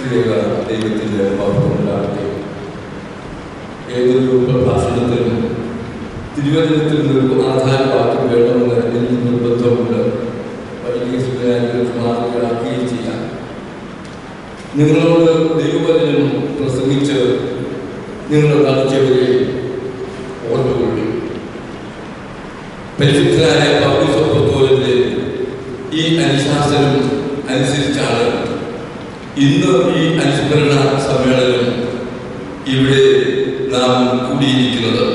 പ്രിയ ദൈവത്തിൻ്റെ മഹത്വമുണ്ടാകട്ടെ ഏതൊരു പ്രഭാഷണത്തിലും തിരുവചനത്തിൽ നിന്നൊരു ആധാരവാക്യം വേണമെന്ന് എനിക്ക് നിർബന്ധമുണ്ട് വലിയ സുഖാനുകൾക്ക് മാതൃകയാക്കുകയും ചെയ്യാം നിങ്ങളോട് ദൈവവചനം പ്രസംഗിച്ച് നിങ്ങൾ നടത്തിയവരെ ഓർത്തുകൊള്ളു പരിശുദ്ധനായ പൗരസ്വത്വത്തോടെ ഈ അനുശാസനം അനുസരിച്ചാണ് ഇന്ന് ഈ അനുസ്മരണ സമ്മേളനം ഇവിടെ നാം കൂടിയിരിക്കുന്നത്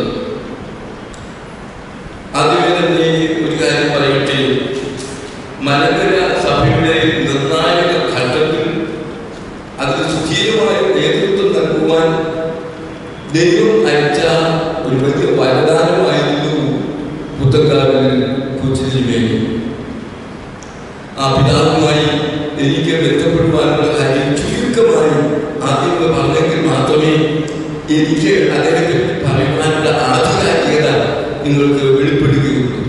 ആദ്യമേ തന്നെ ഒരു കാര്യം പറയട്ടെ മലങ്കര സഭയുടെ നിർണായക ഘട്ടത്തിൽ അതിന് സുധീരമായ നേതൃത്വം നൽകുവാൻ ദൈവം അയച്ച ഒരു വലിയ വരദാനമായിരുന്നു പുത്തക്കാരൻ കൊച്ചിരിമേനി ആ പിതാവുമായി എനിക്ക് ബന്ധപ്പെടുവാനുള്ള കാര്യം ചുരുക്കമായി ആദ്യം പറഞ്ഞെങ്കിൽ മാത്രമേ എനിക്ക് അദ്ദേഹത്തെ പറയുവാനുള്ള ആധികാരികത നിങ്ങൾക്ക് വെളിപ്പെടുകയുള്ളൂ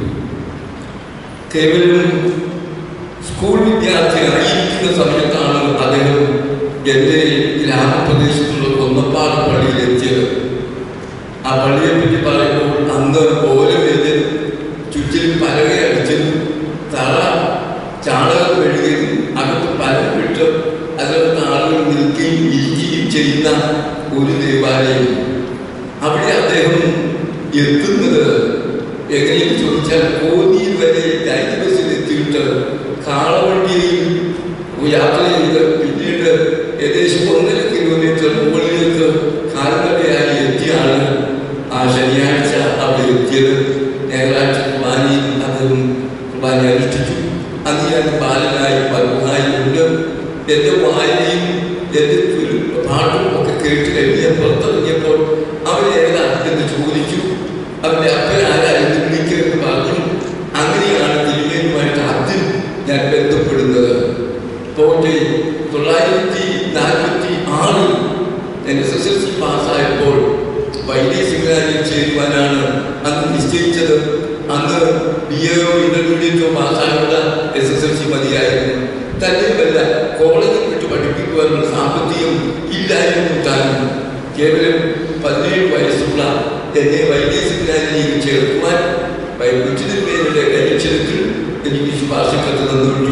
കേവലം സ്കൂൾ വിദ്യാർത്ഥിയായിരിക്കുന്ന സമയത്താണ് അദ്ദേഹം എൻ്റെ ഗ്രാമപ്രദേശത്തുള്ള ഒന്നപ്പാട് പള്ളിയിൽ എത്തിയത് ആ പള്ളിയെ പറ്റി പറയുമ്പോൾ അന്ന് ഓലവേദൻ ചുറ്റിലും പലകയടിച്ചതും തറ ചാണകം കഴുകിയതും അകത്ത് പലം വിട്ട് അതിനകത്ത് ആളുകൾ നിൽക്കുകയും ഇരിക്കുകയും ചെയ്യുന്ന ഒരു ദേവാലയം അവിടെ അദ്ദേഹം എത്തുന്നത് എങ്ങനെയെന്ന് ചോദിച്ചാൽ കോന്നിയിൽ വരെ ലൈറ്റ് ബസ്സിൽ എത്തിയിട്ട് കാളവണ്ടിയിൽ യാത്ര ചെയ്ത് പിന്നീട് ഏകദേശം ഒന്നര കിലോമീറ്റർ മുകളിലേക്ക് കാൽനടയായി എത്തിയാണ് ആ ശനിയാഴ്ച അവിടെ എത്തിയത് ഞായറാഴ്ച കുർബാനയിൽ അദ്ദേഹം കുർബാന അനുഷ്ഠിച്ചു അന്ന് ഞാൻ ബാലനായി പലതായി ഉണ്ട് എൻ്റെ വായനയും എൻ്റെ ഒരു പാട്ടും ഒക്കെ കേട്ട് കഴിഞ്ഞ് പുറത്തിറങ്ങിയപ്പോൾ അവൻ ഏതാ എന്ന് ചോദിച്ചു അവൻ്റെ അപ്പൻ ആരായിരുന്നു വിളിക്കരുത് പറഞ്ഞു അങ്ങനെയാണ് തിരുമേനുമായിട്ട് ആദ്യം ഞാൻ ബന്ധപ്പെടുന്നത് പോട്ടെ തൊള്ളായിരത്തി നാൽപ്പത്തി ആറിൽ ഞാൻ എസ് എസ് എൽ സി പാസ്സായപ്പോൾ വൈദ്യ സെമിനാരിൽ ചേരുവാനാണ് അന്ന് നിശ്ചയിച്ചത് അന്ന് ബി എയോ ഇന്റർമീഡിയറ്റോ പാസ്സായുള്ള എസ് എസ് എൽ സി മതിയായിരുന്നു തന്നെയുമല്ല കോളേജിൽ വിട്ട് പഠിപ്പിക്കുവാനുള്ള സാമ്പത്തികം ഇല്ലായിരുന്നു താനും കേവലം പതിനേഴ് വയസ്സുള്ള എന്നെ വൈദ്യ സെമിനാരിലേക്ക് ചേർക്കുവാൻ കൊച്ചുതിരുമേനയുടെ കൈക്ഷരത്തിൽ എനിക്ക് ശുപാർശക്കത്ത് തന്നിട്ടു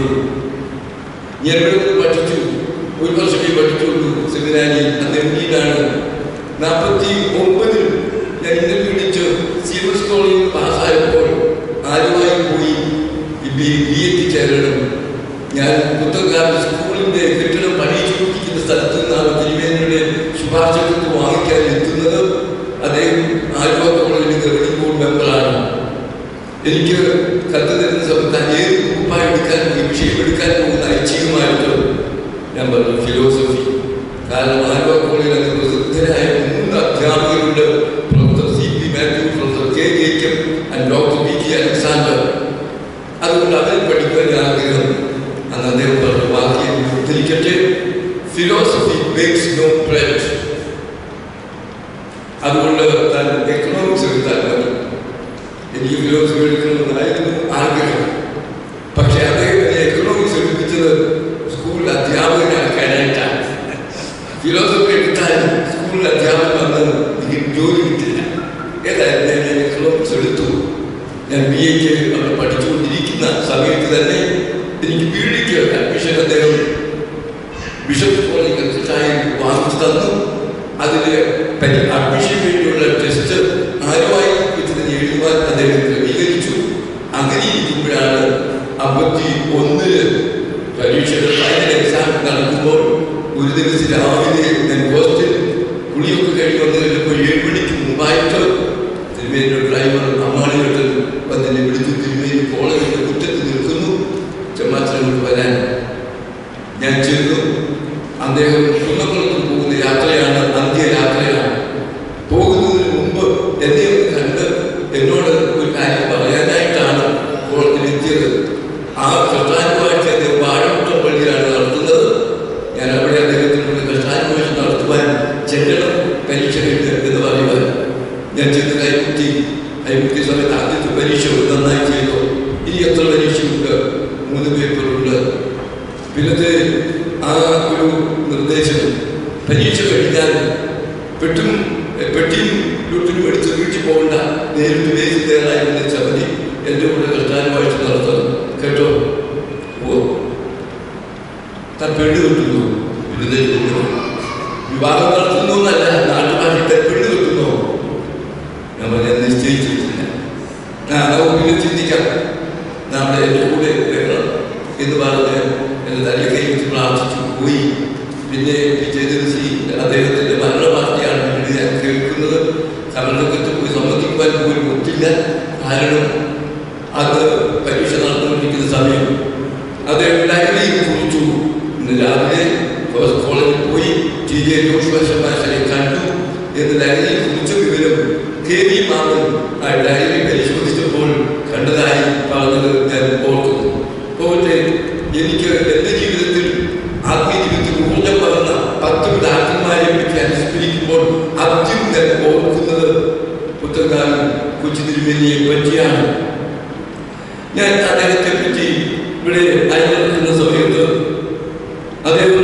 ഞാൻ ഇവിടെ പഠിച്ചു ഒരു വർഷമേ പഠിച്ചുള്ളൂ സെമിനാരി അന്ന് എം ഡിയിലാണ് നാൽപ്പത്തി ഒമ്പതിൽ ഞാൻ ഇന്നലെ വിളിച്ച് സി എം എസ് കോളേജിൽ പാസ്സായപ്പോൾ ആരുമായി പോയി ബി ബി എക്ക് ചേരണം ഞാൻ പുത്തൻകാലത്ത് സ്കൂളിന്റെ കെട്ടിടം പണിയിച്ചുകൊണ്ടിരിക്കുന്ന സ്ഥലത്ത് നിന്നാണ് തിരുവേനയുടെ ശുപാർശകത്ത് വാങ്ങിക്കാൻ എത്തുന്നത് അദ്ദേഹം ആലുവ കോളേജിൽ ഗവർണിംഗ് ബോർഡ് മെമ്പറാണ് എനിക്ക് കത്ത് തരുന്ന സമയത്ത് ഏത് ഗ്രൂപ്പായി എടുക്കാൻ ഈ വിഷയം എടുക്കാൻ പോകുന്ന ഐച്ഛികമായിട്ട് ഞാൻ പറഞ്ഞു ഫിലോസഫി കാരണം ആലുവ കോളേജിൽ അങ്ങനെ പ്രസിദ്ധരായ മൂന്ന് അധ്യാപകരുണ്ട് professor C P Mathew professor K Jacob and doctor P K Alexander അതുകൊണ്ട് അവരെ പഠിക്കാൻ ആഗ്രഹം അന്ന് അദ്ദേഹം പറഞ്ഞു വാക്യം ഉദ്ധരിക്കട്ടെ ഫിലോസഫി മേക്സ് നോ ബ്രെഡ് അതുകൊണ്ട് താൻ എക്കണോമിക്സ് എടുത്താൽ മതി എനിക്ക് ഫിലോസഫി എടുക്കണമെന്നായിരുന്നു ആഗ്രഹം പക്ഷെ അദ്ദേഹം എന്നെ എക്കണോമിക്സ് എടുപ്പിച്ചത് സ്കൂളിൽ അധ്യാപകനാക്കാനായിട്ടാണ് ഫിലോസഫി എടുത്താൽ സ്കൂളിൽ അധ്യാപകൻ വന്ന് എനിക്ക് ജോലി കിട്ടില്ല ഏതായാലും ഞാൻ എക്കണോമിക്സ് എടുത്തു ഞാൻ ബി എക്ക് അവിടെ പഠിച്ചുകൊണ്ടിരിക്കുന്ന സമയത്ത് തന്നെ എനിക്ക് ബി ഡിക്ക് അഡ്മിഷൻ അദ്ദേഹം ബിഷപ്പ് കോളേജ് കൽക്കട്ടായി വാങ്ങിച്ചു തന്നു അതിന് പരി അഡ്മിഷന് വേണ്ടിയുള്ള ടെസ്റ്റ് ആരുമായി വെച്ച് എഴുതുവാൻ അദ്ദേഹം ക്രമീകരിച്ചു അങ്ങനെ ഇരിക്കുമ്പോഴാണ് അമ്പത്തി ഒന്നില് പരീക്ഷയുടെ ഫൈനൽ എക്സാം നടക്കുമ്പോൾ ഒരു ദിവസം രാവിലെ ഞാൻ ഹോസ്റ്റൽ കുളിയൊക്കെ കഴിഞ്ഞ് വന്നു കഴിഞ്ഞപ്പോൾ ഏഴ് മണിക്ക് മുമ്പായിട്ട് തിരുമേനിയുടെ ഡ്രൈവർ അമ്മാണിയോട്ട് വന്നെന്നെ വിളിച്ചു തിരുമേനി കോളേജിന്റെ മുറ്റത്ത് നിൽക്കുന്നു ചെമ്മാച്ചനോട് വരാൻ ഞാൻ ചെന്നു അദ്ദേഹം കുന്നക്കുളത്ത് പോകുന്ന യാത്രയാണ് അന്ത്യയാത്രയാണ് പോകുന്നതിന് മുമ്പ് എന്നെ ഒന്ന് കണ്ട് എന്നോട് ഒരു കാര്യം പറയാനായിട്ടാണ് കോളത്തിലെത്തിയത് ആ കഷ്ടാനുമായിട്ട് അദ്ദേഹം വാഴമുട്ടം പള്ളിയാണ് നടത്തുന്നത് ഞാൻ അവിടെ അദ്ദേഹത്തിനോട് കഷ്ടാനുമായിട്ട് നടത്തുവാൻ ചെല്ലണം പരീക്ഷ കഴിഞ്ഞ് എന്ന് പറയുവാൻ ഞാൻ ചെന്ന് കൈമുത്തി കൈമുത്തിയ സമയത്ത് ആദ്യത്തെ പരീക്ഷ നന്നായി ചെയ്തു ഇനി എത്ര പരീക്ഷയുണ്ട് മൂന്ന് പേപ്പറുണ്ട് പിന്നത്തെ ആ ഒരു നിർദ്ദേശം പ്രദേശത്ത് പരീക്ഷ കഴിഞ്ഞാൽ പെട്ടും പെട്ടിയും ലുട്ടിനും എടുത്ത് വീട്ടിൽ പോകണ്ട നേരിട്ട് വേദി തയ്യാറായിരുന്ന ചമതി എൻ്റെ കൂടെ കർത്താനുമായിട്ട് നടത്തുന്നത് കേട്ടോ ഓ താൻ പെണ്ണ് കിട്ടുന്നു പിന്നെ വിവാഹം നടത്തുന്നു എന്നല്ല നാട്ടുകാരുടെ പെണ്ണ് കിട്ടുന്നു ഞാൻ പറയാൻ നിശ്ചയിച്ചിട്ടില്ല ആ നമുക്ക് പിന്നെ ചിന്തിക്കാം നമ്മുടെ എൻ്റെ കൂടെ വരണം എന്ന് പറഞ്ഞ് എൻ്റെ തലക്കൈ വെച്ച് പ്രാർത്ഥിച്ചു പോയി പിന്നെ പിറ്റേ ദിവസം അദ്ദേഹത്തിൻ്റെ മരണവാർത്തയാണ് പിന്നീട് ഞാൻ കേൾക്കുന്നത് കർണകത്ത് പോയി സമ്മതിക്കുവാൻ പോലും ഒത്തില്ല കാരണം അത് പരീക്ഷ നടന്നുകൊണ്ടിരിക്കുന്ന സമയം അദ്ദേഹം ലൈബ്രറിയിൽ കുറിച്ചു ഇന്ന് രാവിലെ കോളേജിൽ പോയി ടി ജെ ജോഷുവാശനെ കണ്ടു എന്ന് ലൈബ്രറിയിൽ കുറിച്ച വിവരം കെ വി മാമൻ ആ ഡയറി പരിശോധിച്ചപ്പോൾ കണ്ടതായി പറഞ്ഞത് ഞാൻ ഓർക്കുന്നു പോകട്ടെ എനിക്ക് എൻ്റെ ജീവിതത്തിൽ ആത്മീയ ജീവിതത്തിൽ ഊർജം പകർന്ന പത്ത് പിതാക്കന്മാരെ പറ്റി അനുസ്മരിക്കുമ്പോൾ ആദ്യം ഞാൻ ഓർക്കുന്നത് പുത്രകാലം കൊച്ചു തിരുമേനിയെ പറ്റിയാണ് ഞാൻ അദ്ദേഹത്തെ പറ്റി ഇവിടെ അയൽക്കുന്ന സമയത്ത് അദ്ദേഹം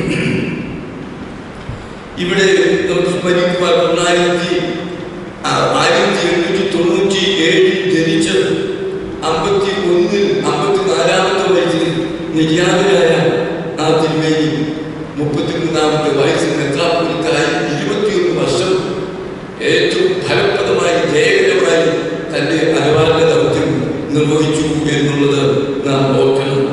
ഇവിടെ നമുക്ക് സ്മരിക്കുവാൻ തൊള്ളായിരത്തി ആ, ആയിരത്തി എണ്ണൂറ്റി തൊണ്ണൂറ്റി ഏഴിൽ ജനിച്ച് അമ്പത്തി ഒന്നിൽ അമ്പത്തി നാലാമത്തെ വയസ്സിൽ നിര്യാതരായ ആ തിരുമേനി മുപ്പത്തിമൂന്നാമത്തെ വയസ്സിൽ മെത്രാപ്പൊലിത്തായി ഇരുപത്തിയൊന്ന് വർഷം ഏറ്റവും ഫലപ്രദമായി ജയകരമായി തൻ്റെ അനുവാദ ദൗത്യം നിർവഹിച്ചു എന്നുള്ളത് നാം ഓർക്കണം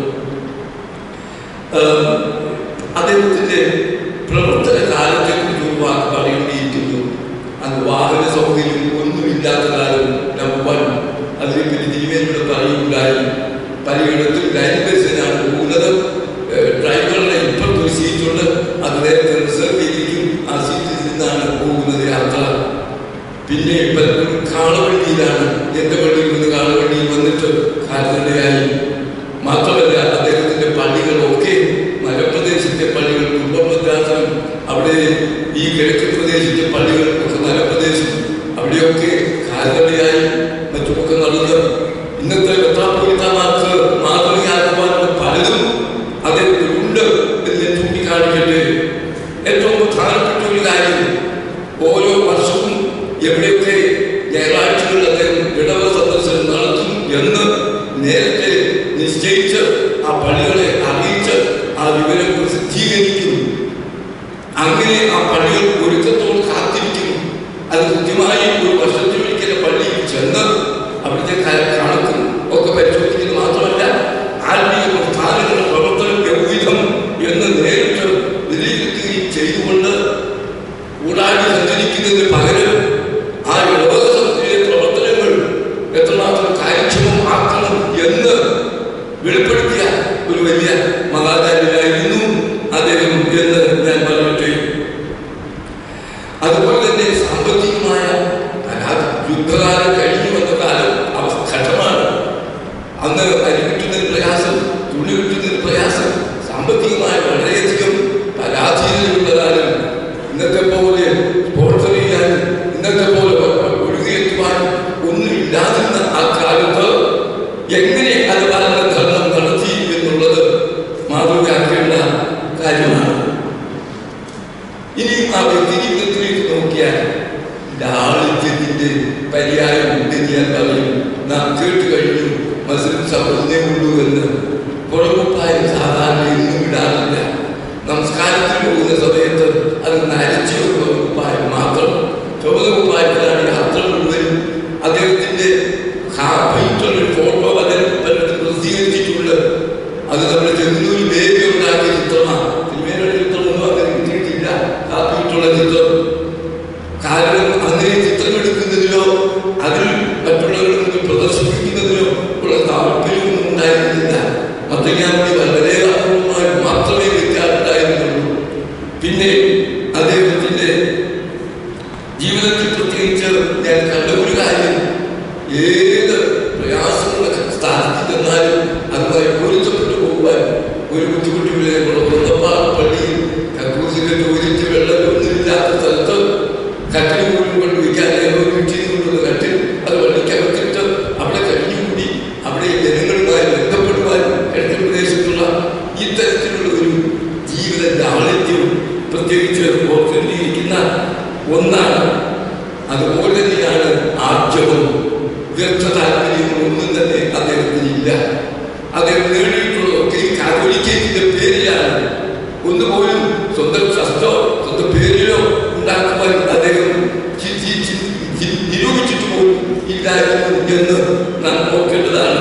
ആഹ് അദ്ദേഹത്തിന്റെ പ്രവർത്തന കാലത്തെ കുറിച്ച് ഒരു വാക്ക് പറയേണ്ടിയിരിക്കുന്നു അന്ന് വാഹന സൗകര്യം ഒന്നുമില്ലാത്ത കാലം നമ്പർ വൺ അതിനെപ്പറ്റി തിരുവേദിയുടെ പറയുകയുണ്ടായി പലയിടത്തും ലൈൻ ബസ്സിനാണ് പോകുന്നത് ഏഹ് ഡ്രൈവറുടെ ഇപ്പുറത്ത് ഒരു സീറ്റുണ്ട് അത് നേരത്തെ റിസർവ് ചെയ്തിരിക്കും ആ സീറ്റിൽ നിന്നാണ് പോകുന്നത് യാത്ര പിന്നെ പലപ്പോഴും കാളവണ്ടിയിലാണ് എൻ്റെ വണ്ടിയിൽ നിന്ന് കാളവണ്ടിയിൽ വന്നിട്ട് കാൽനടയായി മാത്രമല്ല അദ്ദേഹത്തിന്റെ പള്ളികളൊക്കെ മലപ്രദേശത്തെ പള്ളികൾ കുംഭഭദ്രാസനം അവിടെ ഈ കിഴക്ക് പ്രദേശത്തെ പള്ളികൾ ഒക്കെ മലപ്രദേശം അവിടെയൊക്കെ കാൽനടയായി മറ്റുമൊക്കെ നടന്ന് ഇന്നത്തെ മെത്രാപ്പൊലിത്തമാർക്ക് മാതൃകയാക്കുവാനുള്ള പലതും അദ്ദേഹത്തിനുണ്ട് എന്ന് ഞാൻ ചൂണ്ടിക്കാണിക്കട്ടെ ഏറ്റവും പ്രധാനപ്പെട്ട ഒരു കാര്യം ഓരോ വർഷവും എവിടെയൊക്കെ ഞായറാഴ്ചകളിൽ അദ്ദേഹം ഇടവ സന്ദർശനം നടത്തും എന്ന് നേരത്തെ നിശ്ചയിച്ച് ആ പള്ളികളെ അറിയിച്ച് ആ വിവരം പ്രസിദ്ധീകരിക്കും അങ്ങനെ ആ പള്ളികൾ ഒരുക്കത്തോട് കാത്തിരിക്കും അത് കൃത്യമായി ഒരു വർഷത്തിലൊരിക്കൽ പള്ളിയിൽ ചെന്ന് അവിടുത്തെ ക- കണക്കും ഒക്കെ പരിശോധിക്കുന്നത് മാത്രമല്ല ആത്മീയ പ്രസ്ഥാനങ്ങളുടെ പ്രവർത്തനം എவ்விധം എന്ന് നേരിട്ട് വിലയിരുത്തുകയും ചെയ്തുകൊണ്ട് ഊടാടി സഞ്ചരിക്കുന്നതിന് പകരം ആ ഇടവക സമിതിയിലെ പ്രവർത്തനങ്ങൾ എത്രമാത്രം കാര്യക്ഷമമാക്കണം എന്ന് വെളിപ്പെടുത്തിയ ഒരു വലിയ മഹാചാര്യനായിരുന്നു അദ്ദേഹം എന്ന് ഞാൻ പറയട്ടെ അതുപോലെ തന്നെ സാമ്പത്തികമായ അനാഥ യുദ്ധകാലം കഴിഞ്ഞു വന്ന കാലം അവ- ഘട്ടമാണ് അന്ന് അരി കിട്ടുന്നതിന് പ്രയാസം തുണി കിട്ടുന്നതിന് പ്രയാസം സാമ്പത്തികമായ വളരെയധികം പരാധീനതയുള്ള കാലം ഇന്നത്തെ പോലെ സ്പോൺസർ ചെയ്യാൻ ഇന്നത്തെ പോലെ ഒഴുകിയെത്തുവാൻ ഒന്നും ഇല്ലാതിരുന്ന ആ കാലത്ത് എങ്ങനെ അത് ഭരണധർമ്മം നടത്തി എന്നുള്ളത് മാതൃകയാക്കേണ്ട കാര്യമാണ് ഇനി ആ വ്യക്തി ജീവിതത്തിലേക്ക് നോക്കിയാൽ ലാളിത്യത്തിന്റെ പര്യായം ഉണ്ടെന്ന് ഞാൻ പറയും നാം കേട്ട് കഴിഞ്ഞു മസ്ലിം സഭ ഒന്നേ ഉള്ളൂ എന്ന് പുറകുപ്പായം സാധാരണ എന്നും ഇടാറില്ല നമസ്കാരത്തിന് പോകുന്ന സമയത്ത് അത് നരച്ച ഒരു പുറകുപ്പായം മാത്രം ചുവന്ന കുപ്പായത്തിലാണ് യാത്ര മുഴുവനും അദ്ദേഹത്തിന്റെ ഒരു ഫോട്ടോ അദ്ദേഹം പലയിടത്തും പ്രസിദ്ധീകരിച്ചിട്ടുണ്ട് അത് നമ്മുടെ ചെങ്ങന്നൂർ ബേബി ഉണ്ടാക്കിയ ചിത്രമാണ് തിരുമേനയുടെ ചിത്രമൊന്നും അങ്ങനെ കിട്ടിയിട്ടില്ല കാപ്പിയിട്ടുള്ള ചിത്രം കാരണം അങ്ങനെ ചിത്രം എടുക്കുന്നതിലോ അതിൽ മറ്റുള്ളവരുടെ മുന്നിൽ പ്രദർശിപ്പിക്കുന്നതിനോ ഉള്ള താല്പര്യമൊന്നും ഉണ്ടായിരുന്നില്ല മത്തങ്ങാമണി വളരെ അപൂർവമായി മാത്രമേ വ്യത്യാസമുണ്ടായിരുന്നുള്ളൂ പിന്നെ അദ്ദേഹത്തിന്റെ ജീവിതത്തിൽ പ്രത്യേകിച്ച് ഞാൻ കണ്ട ഒരു കാര്യം ഏത് പ്രയാസമുള്ള സ്ഥാനത്ത് ചെന്നാലും അതുമായി പൊരുത്തപ്പെട്ടു പോകുവാൻ ഒരു ബുദ്ധിമുട്ടുമില്ല നമ്മുടെ വൃന്ദപ്പാട് പള്ളിയിൽ കക്കൂസിന്റെ ടോയ്ലറ്റ് വെള്ളമൊന്നുമില്ലാത്ത സ്ഥലത്ത് കട്ടിൽ പോലും കൊണ്ട് വയ്ക്കാൻ ഏതോ വീട്ടിൽ കൊണ്ടുവന്ന കട്ടിൽ അത് വള്ളിക്കകത്തിട്ട് അവിടെ കഴിഞ്ഞുകൂടി അവിടെ ജനങ്ങളുമായി ബന്ധപ്പെടുവാൻ കിഴക്കൻ പ്രദേശത്തുള്ള ഇത്തരത്തിലുള്ള ഒരു ജീവിത ലാളിത്യം പ്രത്യേകിച്ച് ഓർത്തിരിക്കുന്ന ഒന്നാണ് അതുപോലെ തന്നെയാണ് ആർജവം വ്യർത്ഥ താല്പര്യങ്ങൾ ഒന്നും തന്നെ അദ്ദേഹത്തിനില്ല അദ്ദേഹം നേടിയിട്ടുള്ളതൊക്കെ ഈ കാതോലിക്കത്തിന്റെ പേരിലാണ് ഒന്നുപോലും സ്വന്തം ശസ്ത്രോ സ്വന്തം പേരിലോ ഉണ്ടാക്കുവാൻ അദ്ദേഹം ചി- ചി- ചി- ചി- നിരൂപിച്ചിട്ട് പോലും ഇല്ലായിരുന്നു എന്ന് നാം നോക്കേണ്ടതാണ്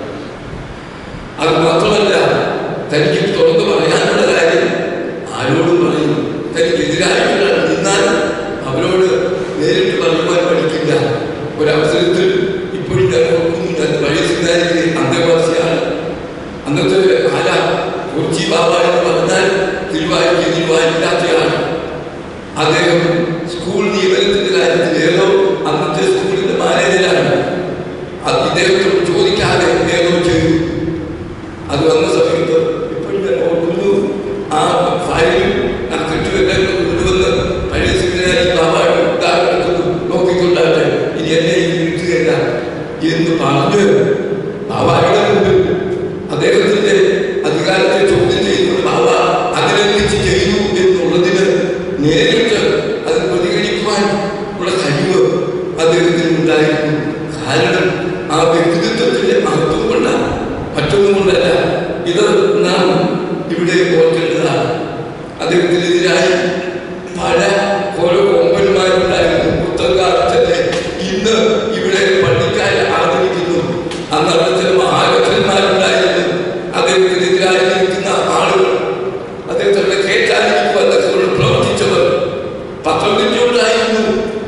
അത് മാത്രമല്ല തനിക്ക് തുറന്നു പറയാനുള്ള കാര്യം ആരോടും പറയും തനിക്ക് എതിരായിട്ടുള്ള നിന്നാൽ അവരോട് നേരിട്ട് പറയുവാൻ പഠിക്കില്ല ഒരവസരത്തിൽ ഇപ്പോഴും ഞാൻ ഓർക്കുന്നു ഞാൻ പഴയ സിംഗാരിയിലെ അന്തേവാസിയാണ് അന്നത്തെ ആല കൊച്ചി ബാബ എന്ന് പറഞ്ഞാൽ തിരുവായ്ക്ക് തിരുവായില്ലാത്തയാണ് അദ്ദേഹം സ്കൂൾ നിയമനത്തിന്റെ കാര്യത്തിൽ ഏതോ അന്നത്തെ സ്കൂളിന്റെ മാനേജരാണ് അത് ഇദ്ദേഹത്തോട് ചോദിക്കാതെ ഏതോ ചെയ്തു അത് വന്ന സമയത്ത് ഇപ്പോഴും ഞാൻ ഓർക്കുന്നു ആ ഫയലും ആ കെട്ടുമെല്ലാം കൊണ്ടുവന്ന് പഴയ സെമിനാരി ബാബായിട്ട് ഉദാഹരണത്തിന് നോക്കിക്കൊണ്ടാട്ടെ ഇനി എന്നെ ഇത് കിട്ടുകയില്ല എന്ന് പറഞ്ഞ് ബാബായുടെ മുമ്പിൽ അദ്ദേഹത്തിന്റെ അധികാരത്തെ ചോദ്യം ചെയ്യുന്നത് ബാബ അതിനെക്കുറിച്ച് ചെയ്തു എന്നുള്ളതിന് നേരിട്ട് അത് പ്രതികരിക്കുവാൻ ഉള്ള കഴിവ് അദ്ദേഹത്തിന് ഉണ്ടായിരുന്നു കാരണം ആ വ്യക്തിത്വത്തിന്റെ മഹത്വം കൊണ്ടാണ് മറ്റൊന്നും കൊണ്ടല്ല ഇത് നാം ഇവിടെ ഓർക്കേണ്ടതാണ് അദ്ദേഹത്തിനെതിരായി പല ഓരോ കൊമ്പന്മാരുണ്ടായിരുന്നു പുത്തൻകാലത്തല്ലേ ഇന്ന് ഇവിടെ പള്ളിക്കാർ ആദരിക്കുന്നു അന്ന് അവിടെ ചില മഹാരഥന്മാരുണ്ടായിരുന്നു അദ്ദേഹത്തിനെതിരായി നിൽക്കുന്ന ആളുകൾ അദ്ദേഹത്തെ കേട്ടാതിരിക്കുവാൻ തക്കവണ്ണം പ്രവർത്തിച്ചവർ പത്രത്തിലുണ്ടായിരുന്നു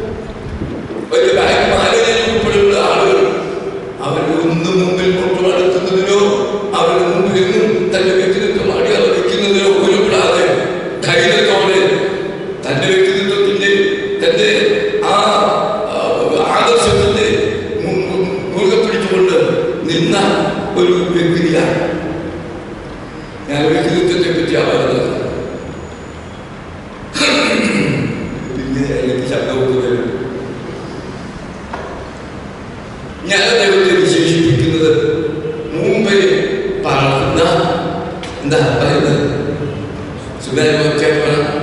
ഒരു ബാങ്ക് മാനേജർ ഉൾപ്പെടെയുള്ള ആളുകൾ അവരൊന്നും മുമ്പിൽ കൊണ്ടു നടത്തുന്നതിനോ അവരുടെ മുമ്പിൽ നിന്നും തന്റെ വ്യക്തിത്വം അടിയാതെ വെക്കുന്നതിനോ ഉരുപ്പെടാതെ ധൈര്യത്തോടെ തന്റെ വ്യക്തിത്വത്തിന്റെ തന്റെ ആ ആ, ആദർശത്തിന്റെ മു- മു- മുറുകെ പിടിച്ചുകൊണ്ട് നിന്ന ഒരു വ്യക്തിയാണ് ഞാൻ വ്യക്തിത്വത്തെ പറ്റിയാണ് പറയുന്നത് പിന്നെ എനിക്ക് ശബ്ദമൊക്കെ വരും ഞാൻ ദൈവത്തെ വിശേഷിപ്പിക്കുന്നത് മുമ്പേ പറക്കുന്ന എന്താ പറയുന്നത് സുധാരണ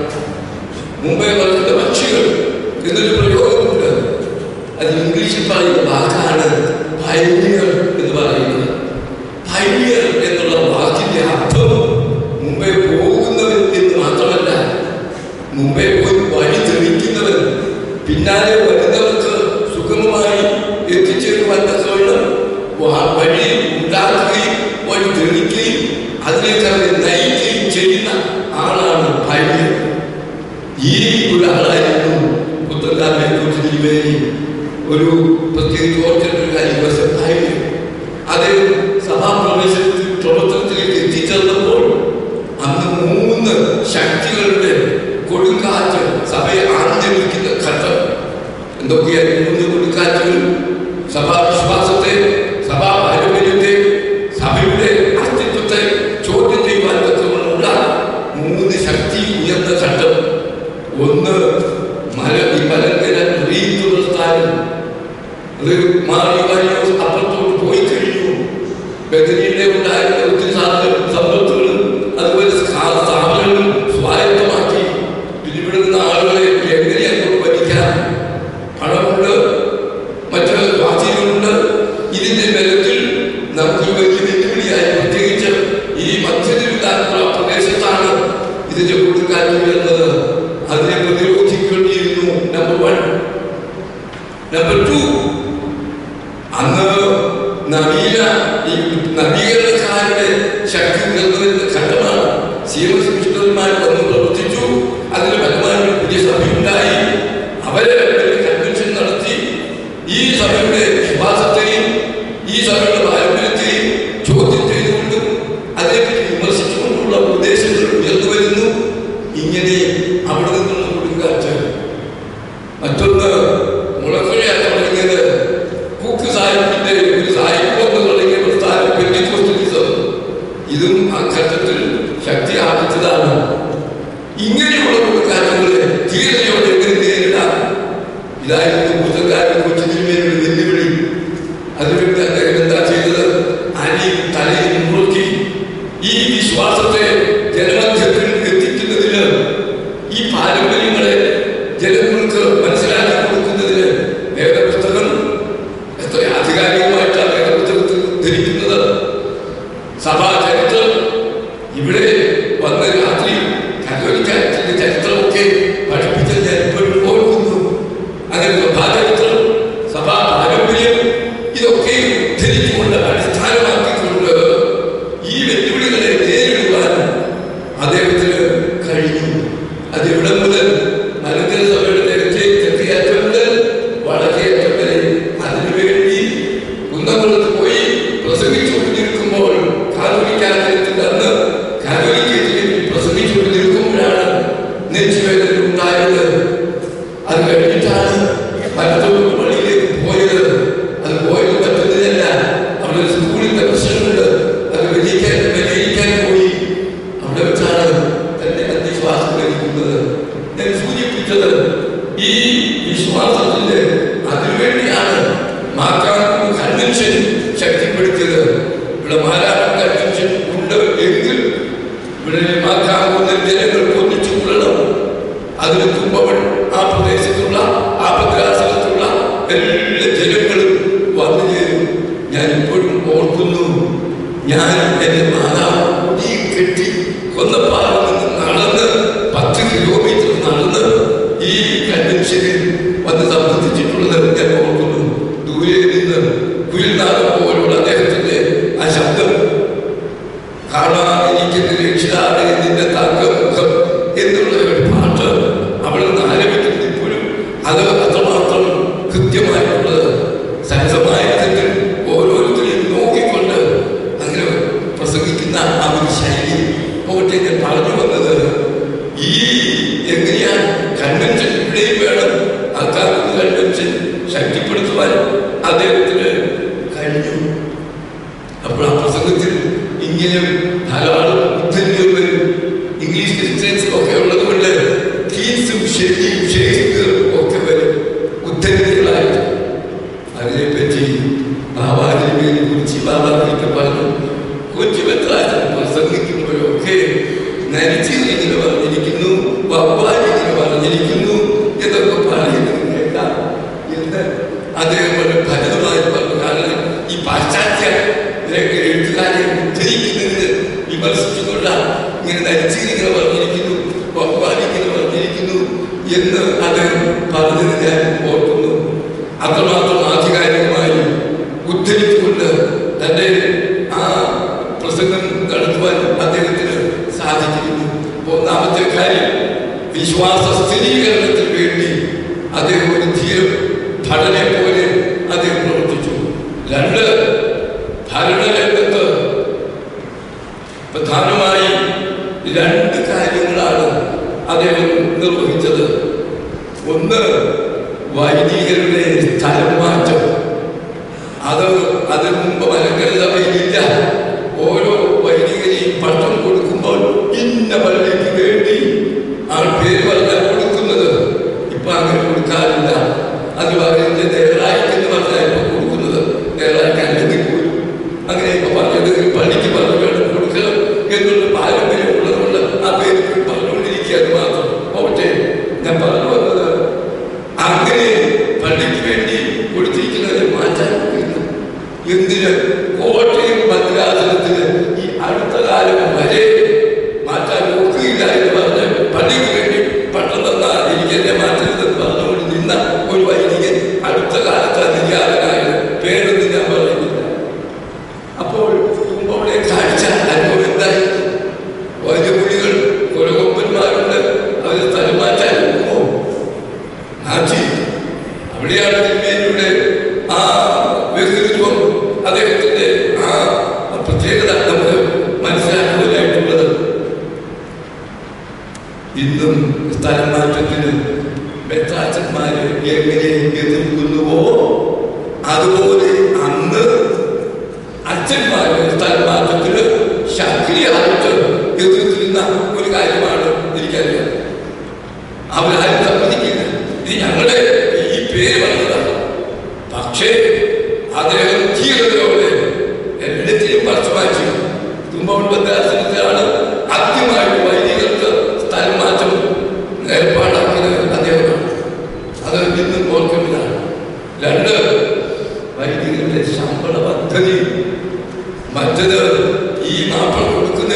മുമ്പേ പറക്കുന്ന പക്ഷികൾ എന്നൊരു പ്രയോഗമുണ്ട് അത് ഇംഗ്ലീഷിൽ പറയുന്ന വാക്കാണ് പൈനിയർ എന്ന് പറയുന്നത് പൈനിയർ എന്നുള്ള വാക്കിന്റെ അർത്ഥം മുമ്പേ പോകുന്നവൻ എന്ന് മാത്രമല്ല മുമ്പേ പോയി വഴി തെളിക്കുന്നവൻ പിന്നാലെ വരുന്നവർക്ക് സുഗമമായി എത്തിച്ചേരുവാൻ തക്കവണ്ണം വാ- വഴി ഉണ്ടാക്കുകയും വഴി തെളിക്കുകയും അതിലേക്ക് അവരെ നയിക്കുകയും ചെയ്യുന്ന ആളാണ് ഭാര്യ ഈ ഒരാളായിരുന്നു പുത്രലാലിനെ കുറിച്ച് തിരുവേനി ഒരു പ്രത്യേകിച്ച് ഓർക്കേണ്ട ഒരു കാര്യം ഭാര്യ അദ്ദേഹം സഭാപ്രവേശനത്തിൽ പ്രവർത്തനത്തിലേക്ക് എത്തിച്ചേർന്നപ്പോൾ അന്ന് മൂന്ന് ശക്തികളുടെ കൊടുങ്കാറ്റ് സഭയെ ആഞ്ഞടിക്കുന്ന ഘട്ടം എന്തൊക്കെയായിരുന്നു മൂന്ന് കൊടുങ്കാറ്റുകൾ സഭാവിശ്വാസത്തെ സഭാ പാരമ്പര്യത്തെ സഭയുടെ അസ്തിത്വത്തെ ചോദ്യം ചെയ്യുവാൻ തക്കമുള്ള മൂന്ന് ശക്തി ഉയർന്ന ഘട്ടം ഒന്ന് മല ഈ മലങ്കര റീത്തുള്ള സ്ഥാനം അത് മാറി മാറിയോ അപ്പുറത്തോട്ട് പോയി കഴിഞ്ഞു ബദരിയുടെ ഉണ്ടായിരുന്ന ഒത്തിരി സാധന സമ്പത്തുകളും അതുപോലെ സ്ഥാ- സ്ഥാപനങ്ങളും സ്വായത്തമാക്കി പിന്നെ ഇവിടെ നിന്ന് ആളുകളെ എങ്ങനെ അങ്ങോട്ട് ഭരിക്കാം പണമുണ്ട് മറ്റ് വാചികളുണ്ട് ഇതിന്റെ ബലത്തിൽ നമുക്ക് വലിയ വെല്ലുവിളിയായി പ്രത്യേകിച്ച് ഈ മധ്യതിരുത്താനുള്ള പ്രദേശത്താണ് ഇതിന്റെ കൊടുക്കാറ്റ് വരുന്നത് അതിനെ പ്രതിരോധിക്കേണ്ടിയിരുന്നു നമ്പർ വൺ നമ്പർ ടു അന്ന് നവീന ഈ നവീകരണക്കാരുടെ ശക്തി ഉയർന്നതിന്റെ ഘട്ടമാണ് സി എം എസ് മിഷണറിമാർ വന്ന് പ്രവർത്തിച്ചു അതിന് ഫലമായി ഒരു പുതിയ സഭയുണ്ടായി അവര് ഒരു കൺവെൻഷൻ നടത്തി ഈ സഭയുടെ വിശ്വാസത്തെയും ഈ സഭയുടെ പാരമ്പര്യത്തെയും ചോദ്യം ചെയ്തുകൊണ്ടും അതിനെപ്പറ്റി വിമർശിച്ചുകൊണ്ടുള്ള ഉപദേശങ്ങൾ ഉയർന്നു വരുന്നു ഇങ്ങനെ അവിടെ നിന്നുള്ള കൊടുങ്കാറ്റ് മറ്റൊന്ന് മുളക്കുഴയാണ് തുടങ്ങിയത് കുക്ക് സാഹിബിന്റെ ഒരു സാഹിബ് എന്ന് തുടങ്ങിയ പ്രസ്ഥാനം പെന്തിക്കോസ്റ്റലിസം ഇതും ആ ഘട്ടത്തിൽ ശക്തി ആർജിച്ചതാണ് ഇങ്ങനെയുള്ള കൊടുക്കാറ്റുകളെ ധീരതയോടെ എങ്ങനെ നേരിടാം ഇതായിരുന്നു പുസ്തകാരൻ കൊച്ചു തിരുമേനിയുടെ വെല്ലുവിളി അതിനുവേണ്ടി അദ്ദേഹം എന്താ ചെയ്തത് അനിയും തലയും മുറുക്കി ഈ വിശ്വാസത്തെ ജനമധ്യത്തിൽ എത്തിക്കുന്നതിന് ചരിത്രം ഇവിടെ വന്ന രാത്രി കത്തോലിക്കാറ്റിന്റെ ചരിത്രമൊക്കെ പഠിപ്പിച്ചത് ഞാൻ ഇപ്പോഴും ഓർക്കുന്നു അങ്ങനെ സഭാചരിത്രം സഭാ പാരമ്പര്യം ഇതൊക്കെ ഉദ്ധരിച്ചുകൊണ്ട് അടിസ്ഥാനമാക്കിക്കൊണ്ട് ഈ വെല്ലുവിളികളെ നേരിടുവാൻ അദ്ദേഹത്തിന് കഴിഞ്ഞു അത് ഇവിടെ മുതൽ മലങ്കര സഭയുടെ നേരത്തെ തെക്കേയറ്റം മുതൽ വടക്കേയറ്റം വരെ അതിനുവേണ്ടി കുന്നംകുളത്ത് പോയി പ്രസംഗിച്ചുകൊണ്ടിരിക്കുമ്പോൾ കാതോലിക്കാലയത്തിൽ അന്ന് കാതോലിക്കത്തിൽ പ്രസംഗിച്ചുകൊണ്ടിരിക്കുമ്പോഴാണ് നെഞ്ചുവേദന ഉണ്ടായത് അത് കഴിഞ്ഞിട്ടാണ് മറ്റൊരു പള്ളിയിലേക്ക് പോയത് അത് പോയത് പറ്റുന്നതല്ല അവിടെ ഒരു സ്കൂളിന്റെ പ്രശ്നമുണ്ട് അത് വിജയിക്കാൻ വിജയിക്കാൻ പോയി അവിടെ വെച്ചാണ് തന്റെ അന്ധവിശ്വാസം ലഭിക്കുന്നത് ഞാൻ സൂചിപ്പിച്ചത് ഈ വിശ്വാസത്തിന്റെ അതിനുവേണ്ടിയാണ് മാക്കാർക്കും കൺവെൻഷൻ ശക്തിപ്പെടുത്തിയത് ഇവിടെ മാരാട്ടം കൺവെൻഷൻ ഉണ്ട് എങ്കിൽ ഇവിടെ മാക്കാർക്കുന്ന ജനങ്ങൾക്ക് ഒന്നിച്ചു കൊള്ളണം അതിന് തുമ്പവൻ ആ പ്രദേശത്തുള്ള ആ ഭദ്രാസനത്തുള്ള എല്ലാ ജനങ്ങളും വന്നു ചേരും ഞാൻ ഇപ്പോഴും ഓർക്കുന്നു ഞാൻ എന്റെ മാതാവ് ഈ കെട്ടി കൊന്നപ്പാറ നിന്ന് നടന്ന് പത്ത് കിലോമീറ്റർ നടന്ന് ഈ കൺവെൻഷനിൽ വന്ന് സംബന്ധിച്ചിട്ടുള്ളത് ഞാൻ ഓർക്കുന്നു ദൂരെ നിന്ന് കുയിൽനാഥം പോലുള്ള അദ്ദേഹത്തിന്റെ ആ ശബ്ദം കാണാതിരിക്കുന്ന രക്ഷിതാവേ നിന്റെ തങ്കമുഖം എന്നുള്ള ഒരു പാട്ട് അവിടെ നിന്ന് ആരംഭിക്കുന്നത് ഇപ്പോഴും അത് അത്രമാത്രം കൃത്യമായിട്ടുള്ളത് സഹസമായത്തിൽ ഓരോരുത്തരെയും നോക്കിക്കൊണ്ട് അങ്ങനെ പ്രസംഗിക്കുന്ന ആ ഒരു ശൈലി പോകട്ടെ ഞാൻ പറഞ്ഞു വന്നത് ഈ എങ്ങനെയാണ് കൺവെൻഷൻ ഇവിടെയും വേണം അക്കാലത്ത് കൺവെൻഷൻ ശക്തിപ്പെടുത്തുവാൻ അദ്ദേഹത്തിന് കഴിഞ്ഞു അപ്പോൾ ആ പ്രസംഗത്തിൽ ഇങ്ങനെ ധാരാളം ഉദ്ധരണികൾ വരും ഇംഗ്ലീഷ് ക്രിസ്ത്യൻസ് ഒക്കെ ഉള്ളത് കൊണ്ട് കീൻസും ഷെല്ലിയും ഷേക്സ്പിയറും ഒക്കെ വരും ഉദ്ധരണികളായിട്ട് അതിനെപ്പറ്റി ബാബാജിനെ കുറിച്ച് ബാബാജിക്ക് പറഞ്ഞു കൊച്ചു വെത്രാജൻ പ്രസംഗിക്കുമ്പോഴൊക്കെ നരിച്ചു ഇങ്ങനെ പറഞ്ഞിരിക്കുന്നു ബബ്ബാജി ഇങ്ങനെ പറഞ്ഞിരിക്കുന്നു എന്നൊക്കെ പറയുന്നത് കേൾക്കാം എന്ന് അദ്ദേഹം വളരെ ഫലിതമായി പറഞ്ഞു കാരണം ഈ പാശ്ചാത്യ എഴുത്തുകാരെ ഉദ്ധരിക്കുന്നതിന് വിമർശിച്ചുകൊണ്ട ഇങ്ങനെ നരിച്ചു ഇങ്ങനെ പറഞ്ഞിരിക്കുന്നു ബബ്ബാജി ഇങ്ങനെ പറഞ്ഞിരിക്കുന്നു എന്ന് അദ്ദേഹം പറഞ്ഞത് ഞാൻ ഓർക്കുന്നു അത്രമാത്രം ആധികാരികമായി ഉദ്ധരിച്ചുകൊണ്ട് തന്റെ ആ പ്രസംഗം നടത്തുവാൻ അദ്ദേഹത്തിന് സാധിച്ചിരുന്നു ഒന്നാമത്തെ കാര്യം വിശ്വാസ സ്ഥിരീകരണത്തിന് വേണ്ടി അദ്ദേഹം ഒരു ധീര ഭടനെ പോലെ അദ്ദേഹം പ്രവർത്തിച്ചു രണ്ട് ഭരണരംഗത്ത് പ്രധാനമായി രണ്ട് കാര്യങ്ങളാണ് അദ്ദേഹം നിർവഹിച്ചത് ഒന്ന് വൈദികരുടെ സ്ഥലം മാറ്റം അത് അതിന് മുമ്പ് മലങ്കര സഭയിലില്ല ഓരോ വൈദികരെയും പട്ടം കൊടുക്കുമ്പോൾ ഇന്ന പള്ളിക്ക് വേണ്ടി ആ പേര് പറഞ്ഞാൽ കൊടുക്കുന്നത് ഇപ്പൊ അങ്ങനെ കൊടുക്കാറില്ല അത് പറയുന്നത് നേരായിക്കെന്ന് പറഞ്ഞാൽ ഇപ്പൊ കൊടുക്കുന്നത് നേരായിക്ക് അല്ലെങ്കിൽ പോലും അങ്ങനെ ഇപ്പൊ പറഞ്ഞത് പള്ളിക്ക് പറഞ്ഞു വേണം കൊടുക്കണം എന്നുള്ള പാരമ്പര്യം ഉള്ളതുകൊണ്ട് ആ പേര് ഇപ്പോഴും പറഞ്ഞുകൊണ്ടിരിക്കുക അത് മാത്രം ഓട്ടെ ഞാൻ പറഞ്ഞു വന്നത് അങ്ങനെ പള്ളിക്ക് വേണ്ടി കൊടുത്തിരിക്കുന്നതിനെ മാറ്റാൻ കഴിയുന്നു എന്തിന് കോട്ടയം ഭദ്രാസനത്തിന് ഈ അടുത്ത കാലം വരെ മാറ്റാൻ ഒക്കുകയില്ല എന്ന് പറഞ്ഞ് പള്ളിക്ക് വേണ്ടി പട്ടം തന്നാൽ എനിക്ക് എന്നെ മാറ്റരുതെന്ന് പറഞ്ഞുകൊണ്ട് നിന്ന ഒരു വൈദികൻ അടുത്ത കാലത്ത് നിര്യാതനായത് പേരൊന്നും ഞാൻ പറയുന്നില്ല അപ്പോൾ തുമ്പോളെ കാഴ്ച അനുഭവം എന്തായിരുന്നു വൈദ്യപുലികൾ കൊലകൊമ്പന്മാരുണ്ട് അവരെ സ്ഥലം മാറ്റാൻ ഒക്കുമോ മാറ്റി അവിടെയാണ് തിരുമേനിയുടെ ആ വ്യക്തിത്വം അദ്ദേഹത്തിന്റെ ആ പ്രത്യേകത നമുക്ക് മനസ്സിലാക്കുന്നതിനായിട്ടുള്ളത് ഇന്നും സ്ഥലം മാറ്റത്തിന് മെത്രാച്ചന്മാര് എങ്ങനെ എതിർക്കുന്നുവോ അതുപോലെ അന്ന് അച്ഛന്മാര് സ്ഥലം മാറ്റത്തിന് ശക്തിയായിട്ട് എതിർത്തിരുന്ന ഒരു കാര്യമാണ് എനിക്കറിയാം അവരാരും സമ്മതിക്കില്ല ഇത് ഞങ്ങളുടെ ഈ പേര് പറഞ്ഞതാണ് പക്ഷേ അദ്ദേഹം ധീരതയോടെ എല്ലാത്തിനും പറിച്ചു മാറ്റി തുമ്പവൻ ബദ്രാസനത്തിലാണ് ആദ്യമായിട്ട് വൈദികർക്ക് സ്ഥലം മാറ്റം ഏർപ്പാടാക്കിയത് അദ്ദേഹമാണ് അത് ഇന്നും ഓർക്കുന്നതാണ് രണ്ട് വൈദികരുടെ ശമ്പള പദ്ധതി മറ്റത് ഈ നാൽപ്പത്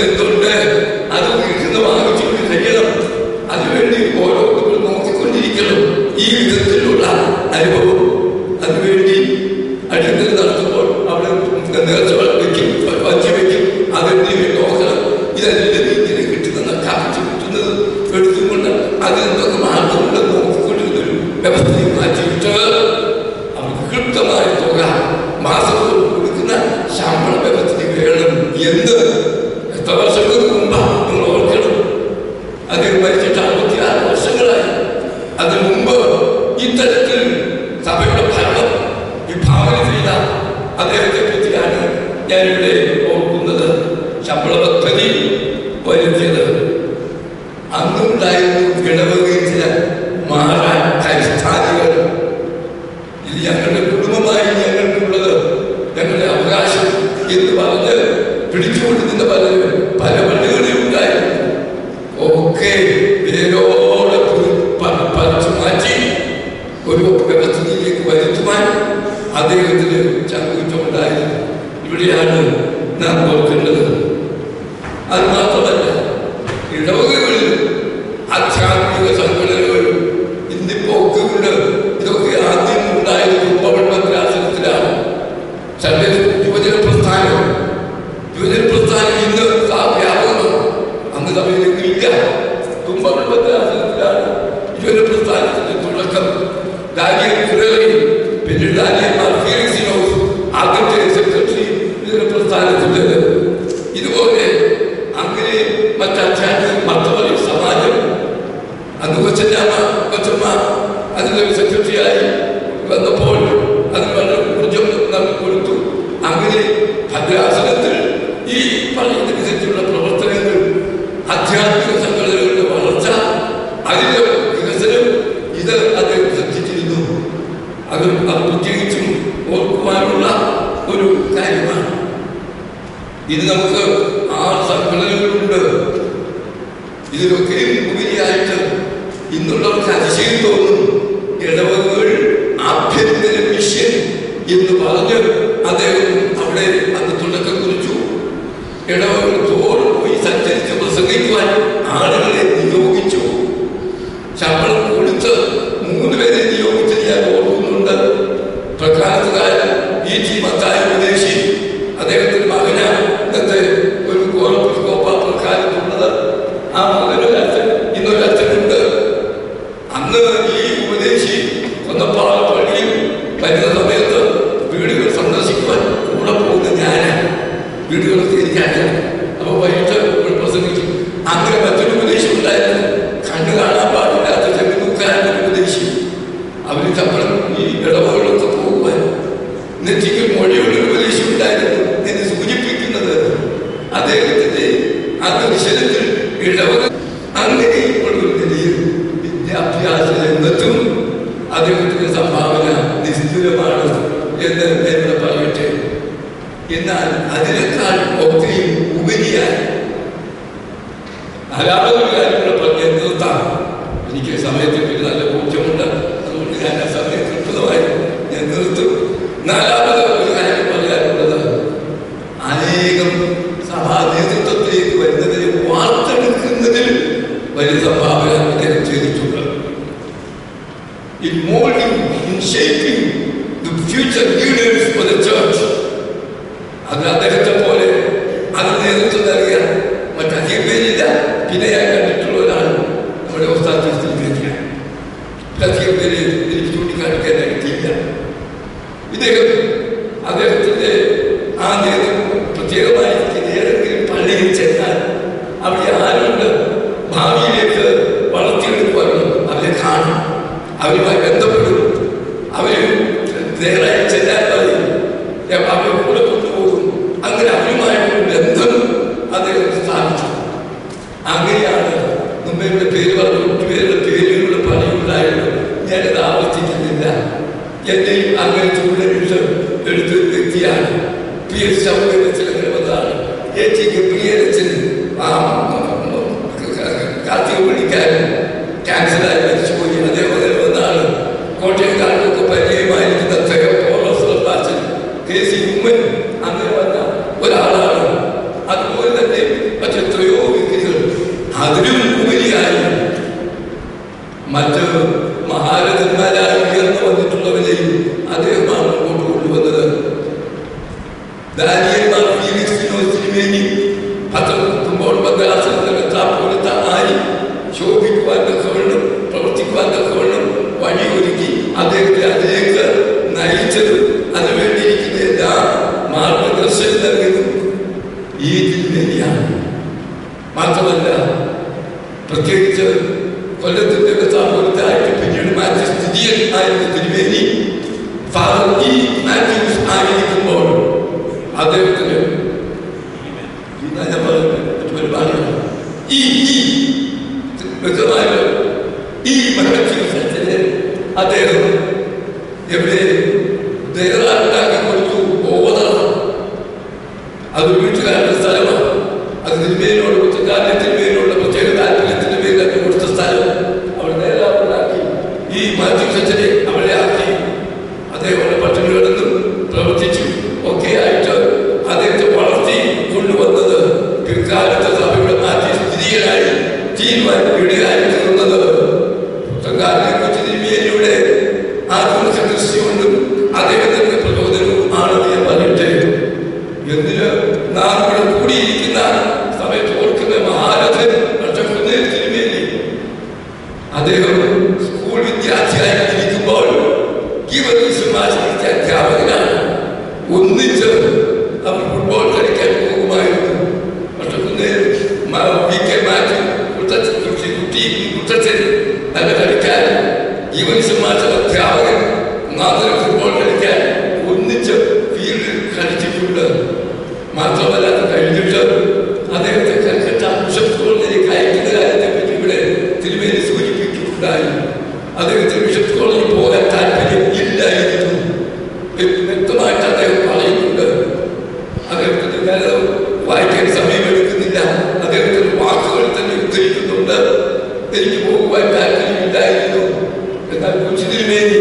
എന്തുണ്ട് അത് വീട്ടിൽ നിന്ന് വാങ്ങിച്ചുകൊണ്ട് കഴിയണം അതിനുവേണ്ടി ഓരോ കുട്ടികളും നോക്കിക്കൊണ്ടിരിക്കണം ഈ വിധത്തിലുള്ള അനുഭവം അതിനുവേണ്ടി അടിയന്തര നടത്തുമ്പോൾ അവിടെ നേർച്ച വയ്ക്കും വഞ്ചി വയ്ക്കും അതെന്ത് നോക്കണം ഇതെല്ലാം ഇങ്ങനെ കിട്ടുന്ന കാപ്പിച്ച് കിട്ടുന്നത് എടുത്തുകൊണ്ട് അതിനെന്തൊക്കെ മാർഗമുണ്ടെന്ന് നോക്കിക്കൊണ്ടിരുന്നൊരു വ്യവസ്ഥയെ മാറ്റിയിട്ട് അവർക്ക് കൃത്യമായ തുക മാസത്തോട് കൊടുക്കുന്ന ശമ്പള വ്യവസ്ഥ വേണം എന്ന് എത്ര വർഷങ്ങൾക്ക് മുമ്പാ നിങ്ങൾ ഓർക്കണം അദ്ദേഹം മരിച്ചിട്ട് അറുപത്തിയാറ് വർഷങ്ങളായി അതിനു മുമ്പ് ഇത്തരത്തിൽ സഭയുടെ ഭരണം വിഭാവന ചെയ്ത അദ്ദേഹത്തെ പറ്റിയാണ് ഞാനിവിടെ ഓർക്കുന്നത് ശമ്പള പദ്ധതി വരുത്തിയത് അന്നുണ്ടായിരുന്നു ഇടവകയിൽ ചില മാറാൻ കരിസ്ഥാനികൾ ഇത് ഞങ്ങളുടെ കുടുംബമായി ഞങ്ങൾക്കുള്ളത് ഞങ്ങളുടെ അവകാശം എന്ന് പറഞ്ഞ് പിടിച്ചുകൊണ്ടിരുന്ന പലരും പല പള്ളികളിലും ഉണ്ടായിരുന്നു ഒക്കെ വേരോടെ പു- പ- പറിച്ചു മാറ്റി ഒരു വ്യവസ്ഥയിലേക്ക് വരുത്തുവാൻ അദ്ദേഹത്തിന് ചങ്കുറ്റമുണ്ടായിരുന്നു ഇവിടെയാണ് നാം ഓർക്കേണ്ടത് അത് മാത്രമല്ല ഇടവകകളിൽ ആധ്യാത്മിക സംഘടനകളും ഇന്നിപ്പോ ഒക്കെ ഉണ്ട് ഇതൊക്കെ ആദ്യം ഉണ്ടായത് കുമ്പവൾ മദ്രാസനത്തിലാണ് സൺഡേ യുവജന പ്രസ്ഥാനം യുവജന പ്രസ്ഥാനം ഇന്ന് സാ- വ്യാപകമാണ് അന്ന് സഭയിലേക്ക് ഇല്ല കുമ്പവൾ മദ്രാസനത്തിലാണ് യുവജന പ്രസ്ഥാനത്തിന്റെ തുടക്കം ഡാനിയൽ ഫിറേറി പിന്നീട് ഡാനിയൽമാർ ഫീലിക്സിനോസ് ആദ്യത്തെ സെക്രട്ടറി യുവജന പ്രസ്ഥാനത്തിൻ്റെത് ഇതുപോലെ അങ്ങനെ മറ്റാധ്യാത്മിക മതപരി സമാജം അന്ന് കൊച്ചമ്മ കൊച്ചമ്മ അതിൻ്റെ സെക്രട്ടറിയായി വന്നപ്പോൾ അതിന് വളരെ ഊർജം നമുക്ക് കൊടുത്തു അങ്ങനെ ഭദ്രാസനത്തിൽ ഈ പറയുന്നതനുസരിച്ചുള്ള പ്രവർത്തനങ്ങൾ ആധ്യാത്മിക സംഘടനകളുടെ വളർച്ച അതിൻ്റെ വികസനം ഇത് അദ്ദേഹം ശ്രദ്ധിച്ചിരുന്നു അത് അത് പ്രത്യേകിച്ചും ഓർക്കുവാനുള്ള ഒരു കാര്യമാണ് ഇത് നമുക്ക് ആറ് സംഘടനകളുണ്ട് ഇതിലൊക്കെ ഉപരിയായിട്ട് ഇന്നുള്ളവർക്ക് അതിശയം തോന്നും ഇടവകൾ ആഭ്യന്തര മിഷൻ എന്ന് പറഞ്ഞ് അദ്ദേഹം അവിടെ അന്ന് തുടക്കം കുറിച്ചു ഇടവകൾ തോറും പോയി സഞ്ചരിച്ച് പ്രസംഗിക്കുവാൻ ആളുകളെ നിയോഗിച്ചു ശമ്പളം കൊടുത്ത് മൂന്ന് പേരെ നിയോഗിച്ച് ഞാൻ ഓർക്കുന്നുണ്ട് പ്രകാശകാരൻ ഈ ടി മത്തായ ഉപദേശി അദ്ദേഹത്തിന്റെ മകന് ഇന്നത്തെ ഒരു ഗോളപ്പിസ്കോപ്പ പ്രകാരത്തുള്ളത് ആ മകനൊരു അച്ഛൻ ഇന്നൊരു അച്ഛനുണ്ട് അന്ന് ഈ ഉപദേശി കൊന്നപ്പാറ പള്ളിയിൽ വരുന്ന സമയത്ത് വീടുകൾ സന്ദർശിക്കുവാൻ കൂടെ പോകുന്ന ഞാനാണ് വീടുകളൊക്കെ എനിക്കറിയാം അപ്പൊ വൈകിട്ട് ഇവിടെ പ്രസംഗിച്ചു അങ്ങനെ മറ്റൊരു ഉപദേശം ഉണ്ടായിരുന്നു കണ്ണു കാണാൻ പാടില്ലാത്ത ചെറുക്കാരൻ്റെ ഉപദേശി അവർ ശമ്പളം ഈ ഇടവകളൊക്കെ പോകുവാൻ നെറ്റിക്ക് മൊഴിയുള്ള ഉപദേശം ഉണ്ടായിരുന്നു എന്ന് സൂചിപ്പിക്കുന്നത് അദ്ദേഹത്തിന്റെ ആ ദർശനത്തിൽ ഇടവക അങ്ങനെയുള്ള ഒരു നിലയിൽ വിദ്യാഭ്യാസ രംഗത്തും അദ്ദേഹത്തിന്റെ സംഭാവന നിസ്തുലമാണ് എന്ന് എന്നോട് പറയട്ടെ എന്നാൽ അതിനേക്കാൾ ഒക്കെയും ഉപരിയായി നാലാമതൊരു കാര്യം കൂടെ പറഞ്ഞ് നിർത്താം എനിക്ക് സമയത്തിൽ ഒരു നല്ല ഊർജ്ജമുണ്ട് അതുകൊണ്ട് ഞാൻ ആ സമയം കൃത്യമായി ഞാൻ നിർത്തും നാലാമത് ഒരു കാര്യം പറയാനുള്ളത് അനേകം സഭാ നേതൃത്വത്തിലേക്ക് വരുന്നതിനെ വാർത്തെടുക്കുന്നതിൽ വലിയ സംഭാവന അദ്ദേഹം ചെയ്തിട്ടുണ്ട് in molding, in shaping the future leaders for the church. അത് അദ്ദേഹത്തെ പോലെ അത് നേതൃത്വം നൽകിയ മറ്റധികം പേരില്ല പിന്നെ ഞാൻ കണ്ടിട്ടുള്ള ഒരാൾ നമ്മുടെ ഉസ്താദിസ്ഥാൻ അധികം പേര് എനിക്ക് ചൂണ്ടിക്കാണിക്കാൻ കഴിയില്ല ഇദ്ദേഹം അദ്ദേഹത്തിന്റെ ആ നേതൃത്വം പ്രത്യേകമായി ഏതെങ്കിലും പള്ളിയിൽ ചെന്നാൽ അവിടെ ആരുണ്ട് ഭാവിയിലേക്ക് വളർത്തിയെടുക്കുവാനും അവരെ കാണും അവരുമായി ബന്ധപ്പെടും അവര് നേരായി ചെല്ലാൻ പറയും അവരെ കൂടെ കൊണ്ടുപോകും അങ്ങനെ അവരുമായിട്ടുള്ള ബന്ധം അദ്ദേഹം സ്ഥാപിച്ചു അങ്ങനെയാണ് മുമ്പേ ഇവിടെ പേര് പറഞ്ഞു പേരുടെ പേരുകളുടെ പറയുണ്ടായിരുന്നു ഞാനത് ആവർത്തിക്കുന്നില്ല എന്നെയും അങ്ങനെ ചൂടലിട്ട് എടുത്ത വ്യക്തിയാണ് പി എസ് ശൗകര്യത്തിൽ അങ്ങനെ വന്നതാണ് എ ടി ഗബ്രിയലച്ചൻ ആ കാർത്തിക പണിക്കാരൻ ക്യാൻസറായി മരിച്ചുപോയി അദ്ദേഹം അങ്ങനെ വന്നതാണ് കോട്ടയംകാർക്കൊക്കെ പരിചയമായിരിക്കുന്ന കെ സി ഉമ്മൻ അങ്ങനെ വന്ന ഒരാളാണ് അതുപോലെ തന്നെ മറ്റെത്രയോ വ്യക്തികൾ അതിലും ഉപരിയായി മറ്റ് മഹാരഥന്മാരായി ഉയർന്നു വന്നിട്ടുള്ളവരെയും അദ്ദേഹമാണ് മുമ്പോട്ട് കൊണ്ടുവന്നത് ദാനിയന്മാർ ഫീലിക്സിനോസിന് വേണ്ടി പത്രം കുത്തുമ്പോൾ ബദ്രാസനത്തിലെത്താ പോലത്തെ ആയി ശോഭിക്കുവാൻ തക്കവണ്ണം പ്രവർത്തിക്കുവാൻ തക്കവണ്ണം വഴിയൊരുക്കി അദ്ദേഹത്തെ അതിലേക്ക് നയിച്ചത് അതിനുവേണ്ടിയിരിക്കുന്ന എല്ലാ മാർഗദർശനം നൽകിയതും ഈ തിരുമേനിയാണ് മാത്രമല്ല പ്രത്യേകിച്ച് കൊല്ലത്തിന്റെ താപോലത്തായിട്ട് പിന്നീട് മാറ്റി സ്ഥിതിയൻ ആയിരുന്ന തിരുമേനി ഫാദർ ഇ മാത്യൂസ് ആയിരിക്കുമ്പോൾ അദ്ദേഹത്തിന് ഇതാ ഞാൻ പറയുന്നത് മറ്റു പരിപാടിയാണ് ഈ ഈ വ്യക്തമായോ ഈ മാത്യൂസിനെ അദ്ദേഹം എവിടെ ദേവരാണ്ടാക്കി കൊടുത്തു ഓതണം അത് വീട്ടുകാരുടെ സ്ഥലമാണ് അത് തിരുമേനോട് കുറ്റക്കാരൻ്റെ തിരുമേനോട് പ്രത്യേക താല്പര്യത്തിന്റെ പേരിലൊക്കെ കൊടുത്ത സ്ഥലം അവിടെ നേതാവുണ്ടാക്കി ഈ മാത്യു സച്ചനെ അവിടെ ആക്കി അതേപോലെ പട്ടിണി കിടന്നും പ്രവർത്തിച്ചു ഒക്കെ ആയിട്ട് അദ്ദേഹത്തെ വളർത്തി കൊണ്ടുവന്നത് പിൽക്കാലത്ത് സഭയുടെ മാറ്റി സ്ഥിതികളായി തീരുമാനിക്കുകയായി തീർന്നത് പുത്തങ്കാലിനെ കൊച്ചു തിരുമേനിയുടെ ആത്മഹത്യ ദൃഷ്ടി കൊണ്ടും അദ്ദേഹത്തിന്റെ പ്രചോദനവും ആണെന്ന് ഞാൻ പറയട്ടെ എന്തിന് നാം ഇവിടെ കൂടിയിരിക്കുന്ന സമയത്ത് ഓർക്കുന്ന മഹാരഥൻ നഷ്ടപ്പെടുന്നതിൽ തിരുമേനി അദ്ദേഹം സ്കൂൾ വിദ്യാർത്ഥിയായി ഇരിക്കുമ്പോൾ ജീവനീശ്വരമാശിന്റെ അധ്യാപകനാണ് ഒന്നിച്ച് അവർ ഫുട്ബോൾ കളിക്കാൻ പോകുമായിരുന്നു നഷ്ടപ്പെടുന്നതിൽ വി കെ മാറ്റി കുട്ടി കുട്ടച്ചൻ നല്ല കളിക്കാൻ ജീവനീശ്വരമാശ അധ്യാപകൻ മാത്രം ഫുട്ബോൾ കളിക്കാൻ ഒന്നിച്ച് ഫീൽഡിൽ കളിച്ചിട്ടുണ്ട് മാത്രമല്ല അത് കഴിഞ്ഞിട്ട് അദ്ദേഹത്തെ കൽക്കട്ട ബിഷപ്പ് കോളേജിലേക്ക് അയക്കുന്ന കാര്യത്തെ പറ്റി ഇവിടെ തിരുമേനി സൂചിപ്പിക്കുകയുണ്ടായി അദ്ദേഹത്തിന് ബിഷപ്പ് കോളേജിൽ പോകാൻ താല്പര്യം ഇല്ലായിരുന്നു എന്ന് വ്യക്തമായിട്ട് അദ്ദേഹം പറയുന്നുണ്ട് അദ്ദേഹത്തിന് ഞാൻ വായിക്കാൻ സമയമെടുക്കുന്നില്ല അദ്ദേഹത്തിന്റെ വാക്കുകൾ തന്നെ ഉദ്ധരിക്കുന്നുണ്ട് എനിക്ക് പോകുവാൻ താല്പര്യമില്ലായിരുന്നു എന്നാൽ കൊച്ചു തിരുമേനി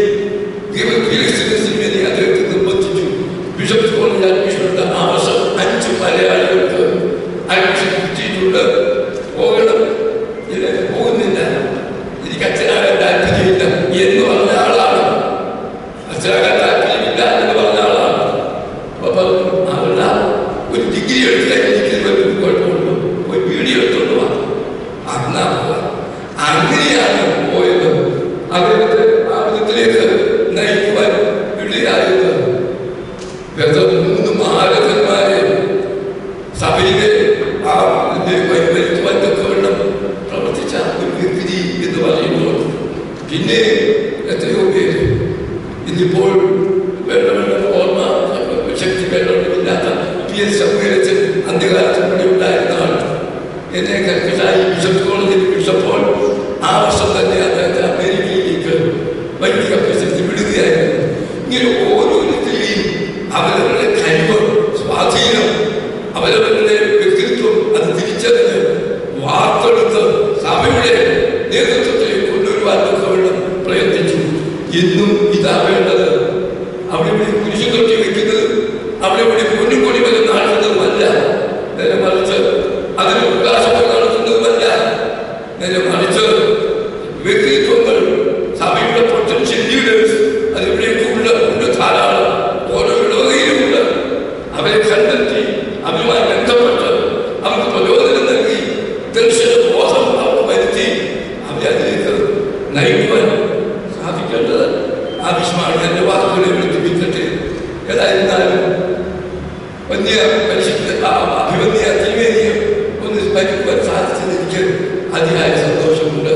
തിരുമേനി അദ്ദേഹത്തെ നിർബന്ധിച്ചു ബിഷപ്പ് കോളേജ് അഡ്മിഷനുണ്ട് ആ വർഷം അഞ്ച് മലയാളികൾക്ക് അഡ്മിഷൻ കിട്ടിയിട്ടുണ്ട് പോകണം ഇത് പോകുന്നില്ല എനിക്ക് അച്ഛനാകാൻ താല്പര്യമില്ല എന്ന് പറഞ്ഞ ആളാണ് അച്ഛനാകാൻ താല്പര്യമില്ല എന്ന് പറഞ്ഞ ആളാണ് അപ്പൊ പറഞ്ഞു അവരുടെ ഒരു ഡിഗ്രി എടുക്കാൻ എനിക്ക് വലിയ കുഴപ്പമുള്ളൂ പോയി വീഡിയോ എടുത്തോണ്ട് വാ അന്നാ പോവാ അങ്ങനെയാണ് പോയത് അദ്ദേഹത്തെ ആ വിധത്തിലേക്ക് നയിക്കുവാൻ ഇടയായത് വെറുതെ മൂന്ന് മഹാരഥന്മാരെ സഭയിലെ ആ വരുത്തുവാൻ തക്കവണ്ണം പ്രവർത്തിച്ച ഒരു വ്യക്തി എന്ന് പറയുമ്പോൾ പിന്നെ എത്രയോ പേര് ഇന്നിപ്പോൾ വേണ്ടവരുടെ ഓർമ്മ ശക്തി വേണ്ടവരില്ലാത്ത പി എസ് ശമുവേലച്ചൻ അന്ത്യകാലത്ത് കൂടി ഉണ്ടായിരുന്ന ആൾ എന്നെ കൽക്കട്ടായി ബിഷപ്പ് കോളേജിൽ ബിഷപ്പോൾ ആ വർഷം തന്നെ അദ്ദേഹത്തെ അമേരിക്കയിലേക്ക് വൈദിക പ്രശസ്തി വിടുകയായിരുന്നു ഇങ്ങനെ ഓരോരുത്തരെയും അവരവരുടെ കഴിവ് സ്വാധീനം അവരവരുടെ വ്യക്തിത്വം അത് തിരിച്ചറിഞ്ഞ് വാർത്തെടുത്ത് സഭയുടെ നേതൃത്വത്തിലേക്ക് കൊണ്ടുവരുവാൻ തക്കവണ്ണം പ്രയത്നിച്ചു എന്നും ഇതാ വേണ്ടത് അവിടെ ഇവിടെ കുരിശു തൊട്ടി വെക്കുന്നത് അവിടെ ഇവിടെ പൊന്നുകൊടി വരെ നടത്തുന്നതുമല്ല നേരെ മറിച്ച് അതിന് ഉല്ലാസങ്ങൾ നടത്തുന്നതുമല്ല നേരെ മറിച്ച് വ്യക്തിത്വങ്ങൾ സഭയുടെ പൊട്ടൻഷ്യൽ ലീഡേഴ്സ് അതിവിടെയൊക്കെ ഉള്ള ഉണ്ട് ധാരാളം ഓരോ ഇടവകയിലുമുണ്ട് അവരെ കണ്ടെത്തി അവരുമായി ബന്ധപ്പെട്ട് അവർക്ക് പ്രചോദനം നൽകി ദർശന ബോധം അവർക്ക് വരുത്തി അവരെ അതിലേക്ക് നയിക്കുവാൻ സാധിക്കേണ്ടത് ആവശ്യമാണ് എൻ്റെ വാക്കുകളെ വിളിപ്പിച്ചിട്ട് ഏതായിരുന്നാലും വന്യ പരിശുദ്ധ അഭിവന്യ തിരുവേദിയെ ഒന്ന് സ്മരിക്കുവാൻ സാധിച്ചത് എനിക്ക് അതിയായ സന്തോഷമുണ്ട്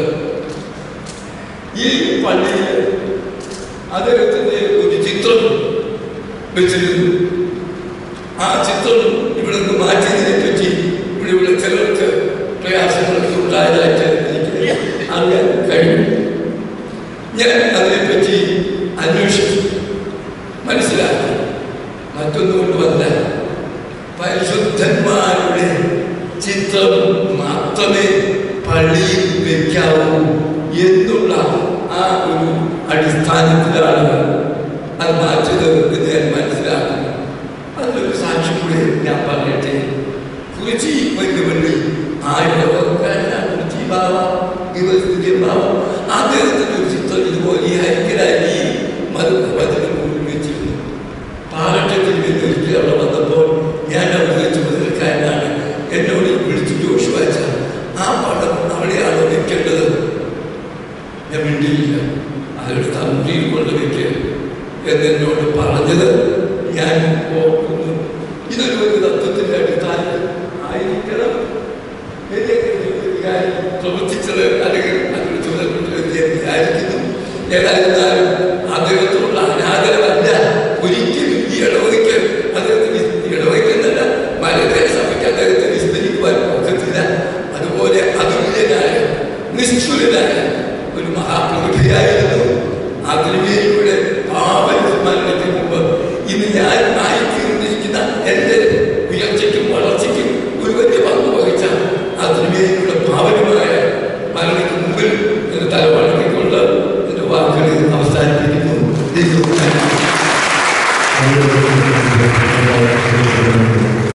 ഈ പള്ളിയിൽ അദ്ദേഹത്തിൻ്റെ ഒരു ചിത്രം വെച്ചിരുന്നു ആ ചിത്രം ഇവിടെ നിന്ന് മാറ്റിയതിനെ പറ്റി ഇവിടെ ഇവിടെ ചിലർക്ക് പ്രയാസങ്ങളൊക്കെ ഉണ്ടായതായിട്ട് എനിക്ക് അറിയാൻ കഴിയും ഞാൻ അതിനെപ്പറ്റി അന്വേഷിച്ചു മനസ്സിലാക്കി മറ്റൊന്നുകൊണ്ടുമല്ല പരിശുദ്ധന്മാരുടെ ചിത്രം മാത്രമേ പള്ളിയിൽ വെക്കാവൂ എന്നുള്ള ആ ഒരു അടിസ്ഥാനത്തിലാണ് അത് മാറ്റത് എന്ന് ഞാൻ മനസ്സിലാക്കുന്നു അതിലൊരു സാക്ഷി കൂടെ ഞാൻ പറയട്ടെ കുറിച്ചി വലിയ പള്ളി ആയിരക്കാരനാണ് കുറിച്ചി ബാബ ദിവസത്തിന്റെ ബാബ അദ്ദേഹത്തിന്റെ ഒരു ചിത്രം ഇതുപോലെ ഈ ഹൈക്കലായി മത മതിന് മുമ്പിൽ വെച്ചിരുന്നു പാലട്ടത്തിൽ നിന്ന് ഒരിക്കൽ അവിടെ വന്നപ്പോൾ ഞാൻ അവിടെ വെച്ച് മുതൽക്കാരനാണ് എന്നോട് വിളിച്ച് ജോഷി വായിച്ച ആ പടം അവിടെയാണ് വെക്കേണ്ടത് ഞാൻ മിണ്ടിയില്ല അതൊരു തന്ത്രിയിൽ കൊണ്ട് വെക്കുക എന്നോട് പറഞ്ഞത് ഞാൻ ഓർക്കുന്നു ഇതൊരു ഒരു തത്വത്തിന്റെ അടിസ്ഥാനം ആയിരിക്കണം എന്നിലേക്ക് വികാരം പ്രവർത്തിച്ചത് അല്ലെങ്കിൽ അതിന് ചുമതലപ്പെട്ടത് ഞാൻ വിചാരിക്കുന്നു ഏതായിരുന്നാലും അദ്ദേഹത്തോടുള്ള അനാദരവല്ല ഒരിക്കലും ഈ ഇടവകയ്ക്ക് അദ്ദേഹത്തിന് ഇടവയ്ക്കുന്നല്ല മലയാള സഭയ്ക്ക് അദ്ദേഹത്തെ വിസ്തരിക്കുവാൻ ഒക്കത്തില്ല അതുപോലെ അതുല്യനായ നിഷ്ഠുരനായ ഒരു മഹാപ്രതിഭയായിരുന്നു ആ തിരുമേനിയുടെ പാപസ്മരണയ്ക്ക് മുമ്പ് ഇന്ന് ഞാൻ ആയിത്തീർന്നിരിക്കുന്ന എൻ്റെ ഉയർച്ചയ്ക്കും വളർച്ചയ്ക്കും ഒരു വലിയ പങ്ക് വഹിച്ച ആ തിരുമേനിയുടെ പാവനമായ മരണയ്ക്ക് മുമ്പിൽ എന്റെ തലവണക്കിക്കൊണ്ട് എന്റെ വാക്കുകൾ അവസാനിപ്പിക്കുന്നു ദൈവം Thank you.